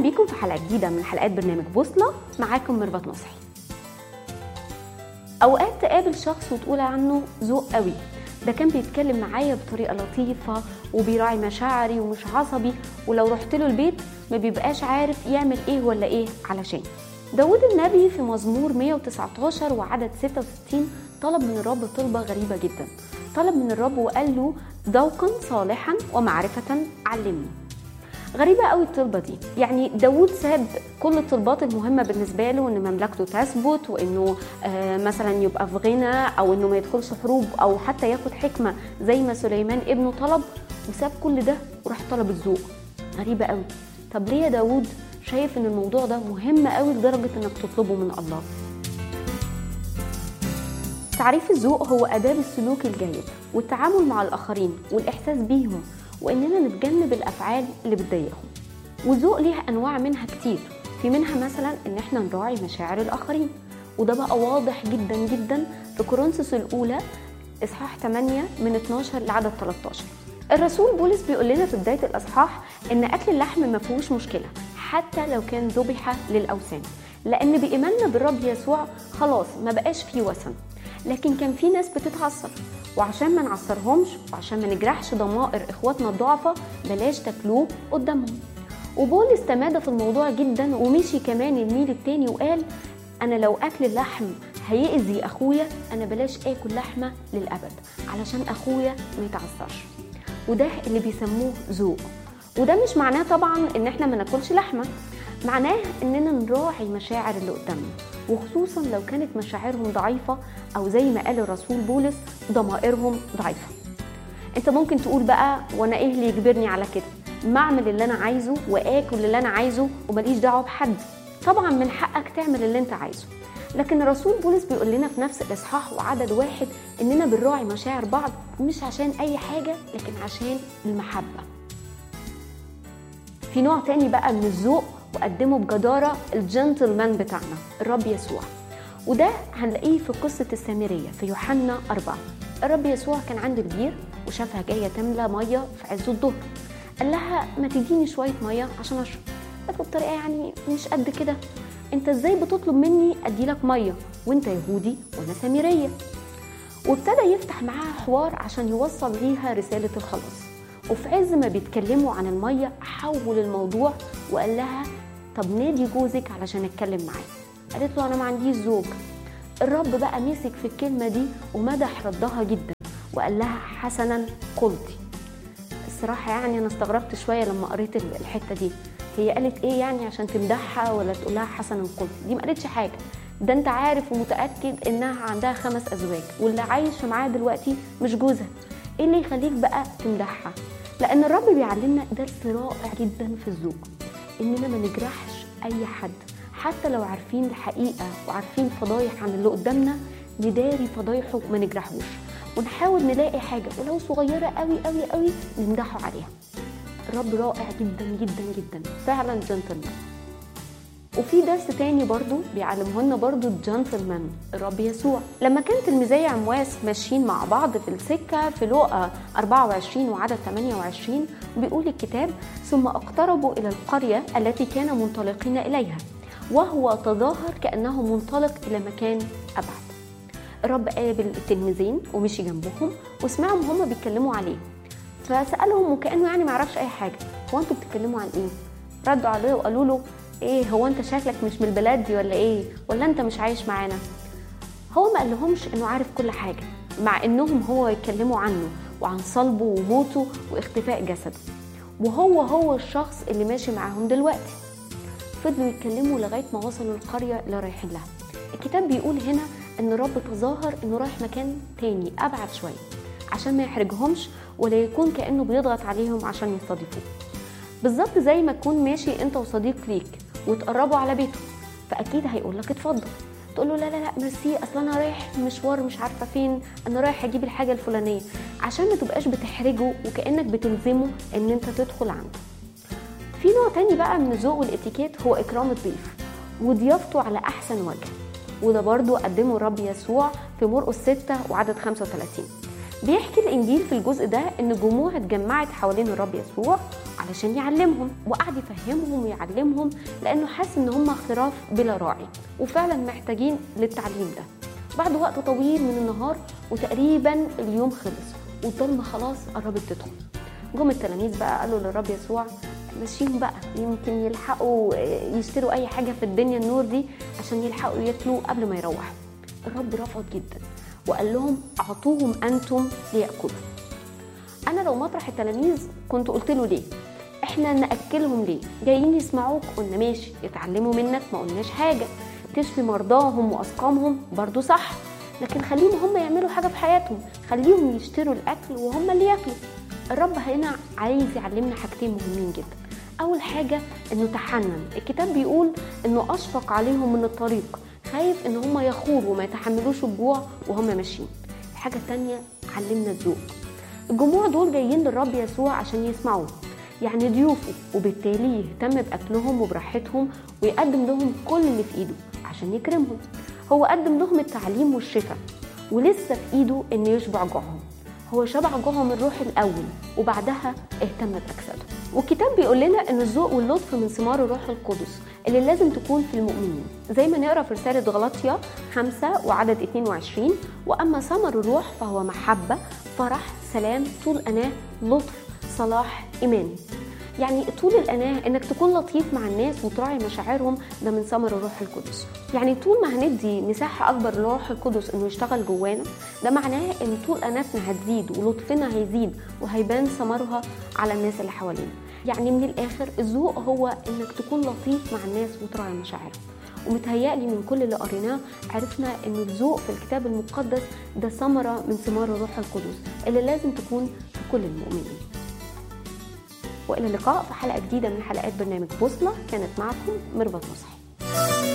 بيكم في حلقه جديده من حلقات برنامج بوصله معاكم ميرفت نصحي اوقات تقابل شخص وتقول عنه ذوق قوي ده كان بيتكلم معايا بطريقه لطيفه وبيراعي مشاعري ومش عصبي ولو رحت له البيت ما بيبقاش عارف يعمل ايه ولا ايه علشان داود النبي في مزمور 119 وعدد 66 طلب من الرب طلبة غريبة جدا طلب من الرب وقال له ذوقا صالحا ومعرفة علمني غريبة قوي الطلبة دي يعني داود ساب كل الطلبات المهمة بالنسبة له ان مملكته تثبت وانه آه مثلا يبقى في غنى او انه ما يدخلش حروب او حتى ياخد حكمة زي ما سليمان ابنه طلب وساب كل ده وراح طلب الذوق غريبة قوي طب ليه يا داود شايف ان الموضوع ده مهم قوي لدرجة انك تطلبه من الله تعريف الذوق هو آداب السلوك الجيد والتعامل مع الآخرين والإحساس بيهم وإننا نتجنب الأفعال اللي بتضايقهم والذوق ليها أنواع منها كتير في منها مثلا إن إحنا نراعي مشاعر الآخرين وده بقى واضح جدا جدا في كورنثوس الأولى إصحاح 8 من 12 لعدد 13 الرسول بولس بيقول لنا في بداية الإصحاح إن أكل اللحم ما فيهوش مشكلة حتى لو كان ذبح للأوثان لأن بإيماننا بالرب يسوع خلاص ما بقاش فيه وثن لكن كان في ناس بتتعصر وعشان ما نعصرهمش وعشان ما نجرحش ضمائر اخواتنا الضعفاء بلاش تاكلوه قدامهم وبولس تمادى في الموضوع جدا ومشي كمان الميل التاني وقال انا لو اكل اللحم هيأذي اخويا انا بلاش اكل لحمه للابد علشان اخويا ما يتعصرش وده اللي بيسموه ذوق وده مش معناه طبعا ان احنا ما ناكلش لحمه معناه اننا نراعي مشاعر اللي قدامنا وخصوصا لو كانت مشاعرهم ضعيفه او زي ما قال الرسول بولس ضمائرهم ضعيفه انت ممكن تقول بقى وانا ايه اللي يجبرني على كده ما اعمل اللي انا عايزه واكل اللي انا عايزه وماليش دعوه بحد طبعا من حقك تعمل اللي انت عايزه لكن الرسول بولس بيقول لنا في نفس الاصحاح وعدد واحد اننا بنراعي مشاعر بعض مش عشان اي حاجه لكن عشان المحبه في نوع تاني بقى من الذوق وقدمه بجدارة الجنتلمان بتاعنا الرب يسوع وده هنلاقيه في قصة السامرية في يوحنا أربعة الرب يسوع كان عنده البير وشافها جاية تملى مية في عز الظهر قال لها ما تديني شوية مية عشان أشرب قالت بطريقة يعني مش قد كده انت ازاي بتطلب مني اديلك مية وانت يهودي وانا سامرية وابتدى يفتح معاها حوار عشان يوصل ليها رسالة الخلاص وفي عز ما بيتكلموا عن المية حول الموضوع وقال لها طب نادي جوزك علشان اتكلم معاه قالت له انا ما عنديش زوج الرب بقى مسك في الكلمة دي ومدح ردها جدا وقال لها حسنا قلتي الصراحة يعني أنا استغربت شوية لما قريت الحتة دي هي قالت إيه يعني عشان تمدحها ولا تقول لها حسنا قلتي دي ما قالتش حاجة ده أنت عارف ومتأكد إنها عندها خمس أزواج واللي عايش معاها دلوقتي مش جوزها إيه اللي يخليك بقى تمدحها لأن الرب بيعلمنا درس رائع جدا في الذوق إننا ما نجرحش أي حد حتى لو عارفين الحقيقة وعارفين فضايح عن اللي قدامنا نداري فضايحه وما نجرحوش ونحاول نلاقي حاجة ولو صغيرة قوي قوي قوي نمدحه عليها الرب رائع جدا جدا جدا فعلا جنتلمان وفي درس تاني برضو بيعلمه لنا برضو الجنتلمان الرب يسوع لما كان تلميذي عمواس ماشيين مع بعض في السكة في لقا 24 وعدد 28 بيقول الكتاب ثم اقتربوا إلى القرية التي كان منطلقين إليها وهو تظاهر كأنه منطلق إلى مكان أبعد الرب قابل التلميذين ومشي جنبهم وسمعهم هما بيتكلموا عليه فسألهم وكأنه يعني معرفش أي حاجة هو أنتوا بتتكلموا عن إيه؟ ردوا عليه وقالوا له ايه هو انت شكلك مش من البلاد دي ولا ايه ولا انت مش عايش معانا هو ما قالهمش انه عارف كل حاجه مع انهم هو يتكلموا عنه وعن صلبه وموته واختفاء جسده وهو هو الشخص اللي ماشي معاهم دلوقتي فضلوا يتكلموا لغايه ما وصلوا القريه اللي رايحين لها الكتاب بيقول هنا ان الرب تظاهر انه رايح مكان تاني ابعد شويه عشان ما يحرجهمش ولا يكون كانه بيضغط عليهم عشان يستضيفوه بالظبط زي ما تكون ماشي انت وصديق ليك وتقربوا على بيته فاكيد هيقول لك اتفضل تقول له لا لا لا ميرسي اصل انا رايح مشوار مش عارفه فين انا رايح اجيب الحاجه الفلانيه عشان ما تبقاش بتحرجه وكانك بتلزمه ان انت تدخل عنده في نوع تاني بقى من الذوق والاتيكيت هو اكرام الضيف وضيافته على احسن وجه وده برضو قدمه الرب يسوع في مرقس 6 وعدد 35 بيحكي الانجيل في الجزء ده ان جموع اتجمعت حوالين الرب يسوع علشان يعلمهم وقعد يفهمهم ويعلمهم لانه حس ان هم خراف بلا راعي وفعلا محتاجين للتعليم ده بعد وقت طويل من النهار وتقريبا اليوم خلص والضلمه خلاص قربت تدخل جم التلاميذ بقى قالوا للرب يسوع ماشيين بقى يمكن يلحقوا يشتروا اي حاجه في الدنيا النور دي عشان يلحقوا ياكلوا قبل ما يروحوا الرب رفض جدا وقال لهم اعطوهم انتم لياكلوا انا لو مطرح التلاميذ كنت قلت له ليه احنا ناكلهم ليه جايين يسمعوك قلنا ماشي يتعلموا منك ما قلناش حاجه تشفي مرضاهم واسقامهم برضو صح لكن خليهم هم يعملوا حاجه في حياتهم خليهم يشتروا الاكل وهم اللي ياكلوا الرب هنا عايز يعلمنا حاجتين مهمين جدا اول حاجه انه تحنن الكتاب بيقول انه اشفق عليهم من الطريق خايف ان هم يخوروا وما يتحملوش الجوع وهم ماشيين الحاجه الثانيه علمنا الذوق الجموع دول جايين للرب يسوع عشان يسمعوه يعني ضيوفه وبالتالي يهتم باكلهم وبراحتهم ويقدم لهم كل اللي في ايده عشان يكرمهم هو قدم لهم التعليم والشفاء ولسه في ايده انه يشبع جوعهم هو شبع جوعهم الروح الاول وبعدها اهتم باجسادهم والكتاب بيقول لنا ان الذوق واللطف من ثمار الروح القدس اللي لازم تكون في المؤمنين زي ما نقرا في رساله غلطيا 5 وعدد 22 واما ثمر الروح فهو محبه فرح سلام طول اناه لطف صلاح ايمان يعني طول الاناه انك تكون لطيف مع الناس وتراعي مشاعرهم ده من ثمر الروح القدس يعني طول ما هندي مساحه اكبر للروح القدس انه يشتغل جوانا ده معناه ان طول اناتنا هتزيد ولطفنا هيزيد وهيبان ثمرها على الناس اللي حوالينا يعني من الاخر الذوق هو انك تكون لطيف مع الناس وتراعي مشاعرهم ومتهيألي من كل اللي قريناه عرفنا ان الذوق في الكتاب المقدس ده ثمره من ثمار الروح القدس اللي لازم تكون في كل المؤمنين والى اللقاء في حلقه جديده من حلقات برنامج بوصله كانت معكم ميرفت مصحي